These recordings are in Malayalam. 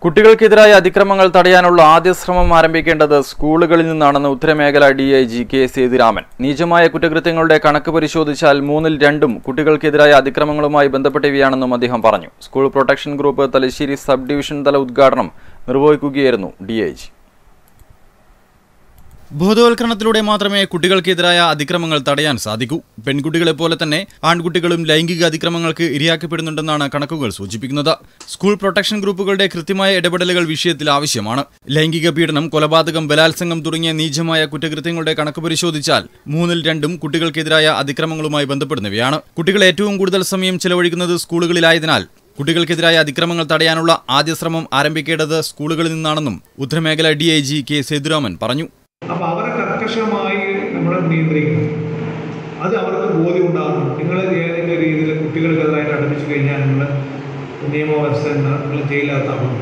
കുട്ടികൾക്കെതിരായ അതിക്രമങ്ങൾ തടയാനുള്ള ആദ്യ ശ്രമം ആരംഭിക്കേണ്ടത് സ്കൂളുകളിൽ നിന്നാണെന്ന് ഉത്തരമേഖല D I G K Sethuraman നീചമായ കുറ്റകൃത്യങ്ങളുടെ കണക്ക് പരിശോധിച്ചാൽ മൂന്നിൽ രണ്ടും കുട്ടികൾക്കെതിരായ അതിക്രമങ്ങളുമായി ബന്ധപ്പെട്ടവയാണെന്നും അദ്ദേഹം പറഞ്ഞു school protection group Thalassery sub division തല ഉദ്ഘാടനം നിർവഹിക്കുകയായിരുന്നു ഡി ഐ ജി ബോധവൽക്കരണത്തിലൂടെ മാത്രമേ കുട്ടികൾക്കെതിരായ അതിക്രമങ്ങൾ തടയാൻ സാധിക്കൂ പെൺകുട്ടികളെ പോലെ തന്നെ ആൺകുട്ടികളും ലൈംഗിക അതിക്രമങ്ങൾക്ക് ഇരയാക്കപ്പെടുന്നുണ്ടെന്നാണ് കണക്കുകൾ സൂചിപ്പിക്കുന്നത് സ്കൂൾ പ്രൊട്ടക്ഷൻ ഗ്രൂപ്പുകളുടെ കൃത്യമായ ഇടപെടലുകൾ വിഷയത്തിൽ ആവശ്യമാണ് ലൈംഗിക പീഡനം കൊലപാതകം ബലാത്സംഗം തുടങ്ങിയ നീചമായ കുറ്റകൃത്യങ്ങളുടെ കണക്ക് പരിശോധിച്ചാൽ മൂന്നിൽ രണ്ടും കുട്ടികൾക്കെതിരായ അതിക്രമങ്ങളുമായി ബന്ധപ്പെടുന്നവയാണ് കുട്ടികൾ ഏറ്റവും കൂടുതൽ സമയം ചെലവഴിക്കുന്നത് സ്കൂളുകളിലായതിനാൽ കുട്ടികൾക്കെതിരായ അതിക്രമങ്ങൾ തടയാനുള്ള ആദ്യ ശ്രമം ആരംഭിക്കേണ്ടത് സ്കൂളുകളിൽ നിന്നാണെന്നും ഉത്തരമേഖല D I G K Sethuraman പറഞ്ഞു അപ്പോൾ അവരെ കർക്കശമായി നമ്മൾ നിയന്ത്രിക്കണം അത് അവർക്ക് ബോധ്യം ഉണ്ടാകണം നിങ്ങൾ ഏതെങ്കിലും രീതിയിൽ കുട്ടികൾക്കെതിരായിട്ട് അടുപ്പിച്ച് കഴിഞ്ഞാൽ നിങ്ങൾ നിയമവ്യവസ്ഥ നിങ്ങൾ ജയിലിനകത്താകും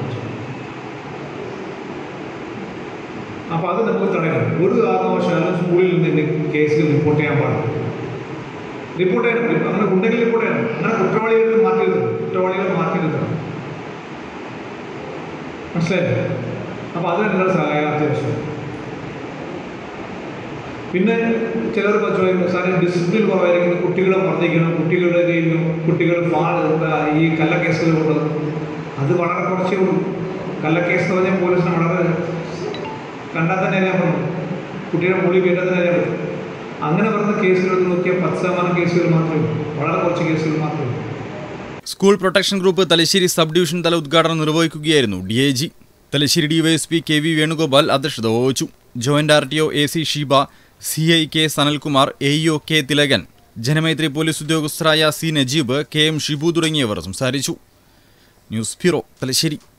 അപ്പോൾ അത് നമുക്ക് തടയണം ഒരു കാരണവശാലും സ്കൂളിൽ നിന്ന് കേസുകൾ റിപ്പോർട്ട് ചെയ്യാൻ പാടില്ല റിപ്പോർട്ട് ചെയ്യണം അങ്ങനെ ഉണ്ടെങ്കിൽ റിപ്പോർട്ട് ചെയ്യണം അങ്ങനെ കുറ്റവാളികൾ മാറ്റി നിർത്തണം കുറ്റവാളികൾ മാറ്റി നിർത്തണം മനസ്സിലായില്ലേ അപ്പോൾ അതിന് നിങ്ങളുടെ സഹായം അത്യാവശ്യം പിന്നെ ചിലർ ചോദിക്കും സാറേ ഡിസിപ്ലിൻ കുറവായിരിക്കും കുട്ടികളെ മർദ്ദിക്കണം കുട്ടികളുടെ കയ്യിൽ കുട്ടികൾ ഫാ ഈ കള്ളക്കേസുകൾ കൊണ്ട് അത് വളരെ കുറച്ചേ ഉള്ളൂ കള്ളക്കേസ് എന്ന് പറഞ്ഞാൽ പോലീസിന് വളരെ കണ്ടാൽ തന്നെ അറിയാൻ പറഞ്ഞു കുട്ടിയുടെ മൊഴി കേട്ടാൽ തന്നെ അറിയാൻ പറ്റും അങ്ങനെ പറഞ്ഞ കേസുകൾ നോക്കിയാൽ പത്ത് ശതമാനം കേസുകൾ മാത്രമേ ഉള്ളൂ വളരെ കുറച്ച് കേസുകൾ മാത്രമേ ഉള്ളൂ school protection group Thalassery sub division തല ഉദ്ഘാടനം നിർവഹിക്കുകയായിരുന്നു D I G Thalassery DYSP K V Venugopal അധ്യക്ഷത വഹിച്ചു joint R T O A C Sheeba C I K Sanalkumar A E O K Thilakan Janamaithri police ഉദ്യോഗസ്ഥരായ C Najeeb K M Shibu തുടങ്ങിയവർ സംസാരിച്ചു ന്യൂസ് ബ്യൂറോ തലശ്ശേരി